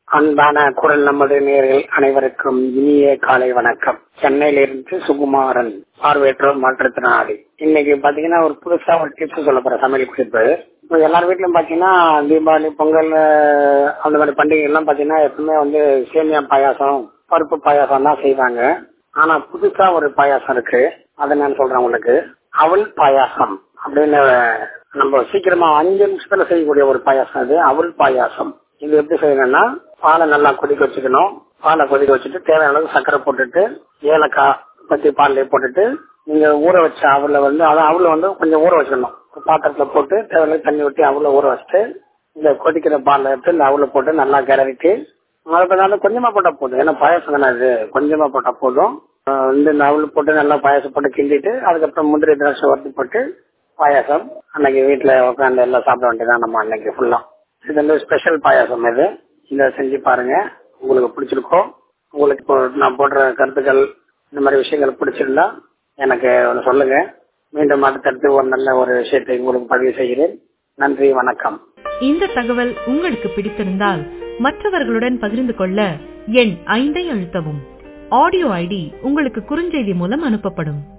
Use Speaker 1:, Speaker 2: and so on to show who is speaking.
Speaker 1: அன்பான குரல் நமது நேர்கள் அனைவருக்கும் இனிய காலை வணக்கம் சென்னையிலிருந்து சுகுமாரன் பார்வையற்றோர் மாற்றுத்திறனாளி இன்னைக்கு பாத்தீங்கன்னா ஒரு புதுசா ஒரு டிப்ஸ் சொல்ல போறேன் சமையல் குறிப்பு இப்போ எல்லார் வீட்லயும் பாத்தீங்கன்னா தீபாவளி பொங்கல் அஹ், அந்த மாதிரி பண்டிகை எல்லாம் பாத்தீங்கன்னா எப்பவுமே வந்து சேமியா பாயாசம் பருப்பு பாயாசம் தான் செய்வாங்க ஆனா புதுசா ஒரு பாயாசம் இருக்கு அதை நான் சொல்றேன் உங்களுக்கு அவல் பாயாசம் அப்படின்னு நம்ம சீக்கிரமா அஞ்சு நிமிஷத்துல செய்யக்கூடிய ஒரு பாயாசம் அது அவல் பாயாசம் இது எப்படி செய்யணும்னா பாலை நல்லா கொதிக்க வச்சுக்கணும் பாலை கொதிக்க வச்சுட்டு தேவையான அளவு சர்க்கரை போட்டுட்டு ஏலக்காய் பத்தி பால்ல போட்டுட்டு நீங்க ஊற வச்ச அவல வந்து அதான் அவல வந்து கொஞ்சம் ஊற வச்சிடணும் ஒரு பாத்திரத்துல போட்டு தேவையான தண்ணி ஊற்றி அவல ஊற வச்சுட்டு இந்த கொதிக்கிற பால்ல எடுத்து இந்த அவல போட்டு நல்லா கிளறிட்டு மறுபடியும் கொஞ்சமா போட்டா போதும் ஏன்னா பாயாசம் தானே அது கொஞ்சமா போட்டா போதும் ஆஹ் வந்து இந்த அவல் போட்டு நல்லா பாயாசம் போட்டு கிண்டிட்டு அதுக்கப்புறம் முந்திரி திராட்சை வறுத்து போட்டு பாயாசம் அன்னைக்கு வீட்டுல உட்காந்து எல்லாம் சாப்பிட வேண்டியதான் நம்ம அன்னைக்கு ஃபுல்லா இது வந்து ஸ்பெஷல் பாயாசம் இது இதை செஞ்சு பாருங்க உங்களுக்கு பிடிச்சிருக்கோம் உங்களுக்கு இப்போ நான் போடுற கருத்துக்கள் இந்த மாதிரி விஷயங்கள் பிடிச்சிருந்தா எனக்கு ஒன்று சொல்லுங்க மீண்டும் அடுத்தடுத்து ஒரு நல்ல ஒரு விஷயத்தை உங்களுக்கு பதிவு செய்கிறேன் நன்றி வணக்கம்
Speaker 2: இந்த தகவல் உங்களுக்கு பிடித்திருந்தால் மற்றவர்களுடன் பகிர்ந்து கொள்ள எண் ஐந்தை அழுத்தவும் ஆடியோ ஐடி உங்களுக்கு குறுஞ்செய்தி மூலம் அனுப்பப்படும்